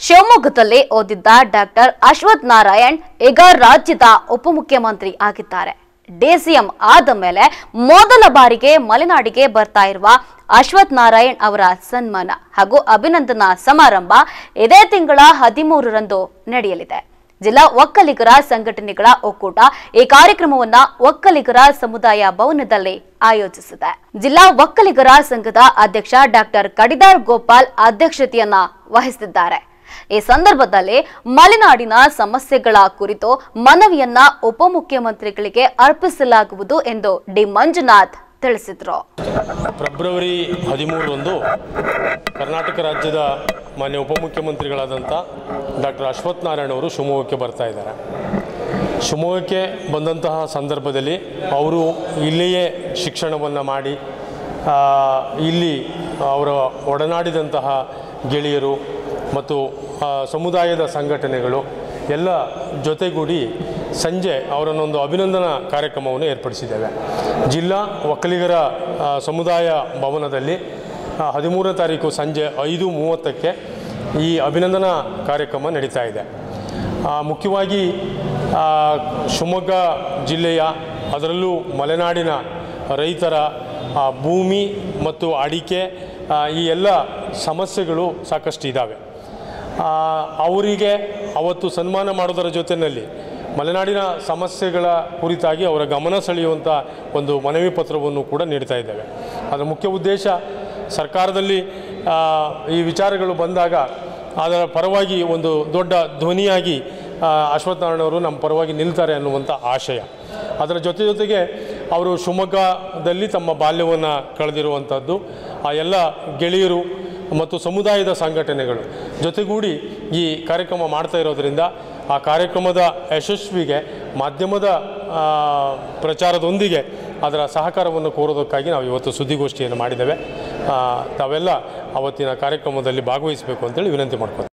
ಶಿವಮೊಗ್ಗದಲ್ಲಿ ಓದಿದ್ದ ಡಾಕ್ಟರ್ ಅಶ್ವಥ್ ನಾರಾಯಣ್ ಈಗ ರಾಜ್ಯದ ಉಪಮುಖ್ಯಮಂತ್ರಿ ಆಗಿದ್ದಾರೆ ಡಿಸಿಎಂ ಆದ ಮೇಲೆ ಮೊದಲ ಬಾರಿಗೆ ಮಲೆನಾಡಿಗೆ ಬರ್ತಾ ಇರುವ ಅಶ್ವಥ್ ನಾರಾಯಣ್ ಅವರ ಸನ್ಮಾನ ಹಾಗೂ ಅಭಿನಂದನಾ ಸಮಾರಂಭ ಇದೇ ತಿಂಗಳ ಹದಿಮೂರರಂದು ನಡೆಯಲಿದೆ ಜಿಲ್ಲಾ ಒಕ್ಕಲಿಗರ ಸಂಘಟನೆಗಳ ಒಕ್ಕೂಟ ಈ ಕಾರ್ಯಕ್ರಮವನ್ನ ಒಕ್ಕಲಿಗರ ಸಮುದಾಯ ಭವನದಲ್ಲಿ ಆಯೋಜಿಸಿದೆ ಜಿಲ್ಲಾ ಒಕ್ಕಲಿಗರ ಸಂಘದ ಅಧ್ಯಕ್ಷ ಡಾಕ್ಟರ್ ಕಡಿದಾರ್ ಗೋಪಾಲ್ ಅಧ್ಯಕ್ಷತೆಯನ್ನ ವಹಿಸಿದ್ದಾರೆ ಈ ಸಂದರ್ಭದಲ್ಲಿ ಮಲೆನಾಡಿನ ಸಮಸ್ಯೆಗಳ ಕುರಿತು ಮನವಿಯನ್ನ ಉಪಮುಖ್ಯಮಂತ್ರಿಗಳಿಗೆ ಅರ್ಪಿಸಲಾಗುವುದು ಎಂದು ಡಿ ಮಂಜುನಾಥ್ ತಿಳಿಸಿದ್ರು ಫೆಬ್ರವರಿ ಹದಿಮೂರರಂದು ಕರ್ನಾಟಕ ರಾಜ್ಯದ ಮಾನ್ಯ ಉಪಮುಖ್ಯಮಂತ್ರಿಗಳಾದಂಥ ಡಾಕ್ಟರ್ ಅಶ್ವಥ್ ನಾರಾಯಣ್ ಅವರು ಶಿವಮೊಗ್ಗಕ್ಕೆ ಬರ್ತಾ ಇದ್ದಾರೆ ಶಿವಮೊಗ್ಗಕ್ಕೆ ಬಂದಂತಹ ಸಂದರ್ಭದಲ್ಲಿ ಅವರು ಇಲ್ಲಿಯೇ ಶಿಕ್ಷಣವನ್ನು ಮಾಡಿ ಆ, ಇಲ್ಲಿ ಅವರ ಒಡನಾಡಿದಂತಹ ಗೆಳೆಯರು ಮತ್ತು ಆ, ಸಮುದಾಯದ ಸಂಘಟನೆಗಳು ಎಲ್ಲ ಜೊತೆಗೂಡಿ ಸಂಜೆ ಅವರನ್ನೊಂದು ಅಭಿನಂದನಾ ಕಾರ್ಯಕ್ರಮವನ್ನು ಏರ್ಪಡಿಸಿದ್ದೇವೆ ಜಿಲ್ಲಾ ಒಕ್ಕಲಿಗರ ಆ, ಸಮುದಾಯ ಭವನದಲ್ಲಿ ಆ, ಹದಿಮೂರನೇ ತಾರೀಕು ಸಂಜೆ ಐದು ಮೂವತ್ತಕ್ಕೆ ಈ ಅಭಿನಂದನಾ ಕಾರ್ಯಕ್ರಮ ನಡೀತಾ ಇದೆ ಆ, ಮುಖ್ಯವಾಗಿ ಆ, ಶಿವಮೊಗ್ಗ ಜಿಲ್ಲೆಯ ಅದರಲ್ಲೂ ಮಲೆನಾಡಿನ ರೈತರ ಆ, ಭೂಮಿ ಮತ್ತು ಅಡಿಕೆ ಆ, ಈ ಎಲ್ಲ ಸಮಸ್ಯೆಗಳು ಸಾಕಷ್ಟು ಇದ್ದಾವೆ ಆ, ಅವರಿಗೆ ಅವತ್ತು ಸನ್ಮಾನ ಮಾಡೋದರ ಜೊತೆಯಲ್ಲಿ ಮಲೆನಾಡಿನ ಸಮಸ್ಯೆಗಳ ಕುರಿತಾಗಿ ಅವರ ಗಮನ ಸೆಳೆಯುವಂಥ ಒಂದು ಮನವಿ ಪತ್ರವನ್ನು ಕೂಡ ನೀಡ್ತಾ ಇದ್ದೇವೆ ಅದರ ಮುಖ್ಯ ಉದ್ದೇಶ ಸರ್ಕಾರದಲ್ಲಿ ಆ, ಈ ವಿಚಾರಗಳು ಬಂದಾಗ ಅದರ ಪರವಾಗಿ ಒಂದು ದೊಡ್ಡ ಧ್ವನಿಯಾಗಿ ಆ, ಅಶ್ವಥ್ ನಾರಾಯಣ ಅವರು ನಮ್ಮ ಪರವಾಗಿ ನಿಲ್ತಾರೆ ಅನ್ನುವಂಥ ಆಶಯ ಅದರ ಜೊತೆ ಜೊತೆಗೆ ಅವರು ಶಿವಮೊಗ್ಗದಲ್ಲಿ ತಮ್ಮ ಬಾಲ್ಯವನ್ನು ಕಳೆದಿರುವಂಥದ್ದು ಆ ಎಲ್ಲ ಗೆಳೆಯರು ಮತ್ತು ಸಮುದಾಯದ ಸಂಘಟನೆಗಳು ಜೊತೆಗೂಡಿ ಈ ಕಾರ್ಯಕ್ರಮ ಮಾಡ್ತಾ ಇರೋದರಿಂದ ಆ ಕಾರ್ಯಕ್ರಮದ ಯಶಸ್ವಿಗೆ ಮಾಧ್ಯಮದ ಆ, ಪ್ರಚಾರದೊಂದಿಗೆ ಅದರ ಸಹಕಾರವನ್ನು ಕೋರೋದಕ್ಕಾಗಿ ನಾವು ಇವತ್ತು ಸುದ್ದಿಗೋಷ್ಠಿಯನ್ನು ಮಾಡಿದ್ದೇವೆ ಆ, ತಾವೆಲ್ಲ ಅವತ್ತಿನ ಕಾರ್ಯಕ್ರಮದಲ್ಲಿ ಭಾಗವಹಿಸಬೇಕು ಅಂತೇಳಿ ವಿನಂತಿ ಮಾಡ್ಕೊತೀವಿ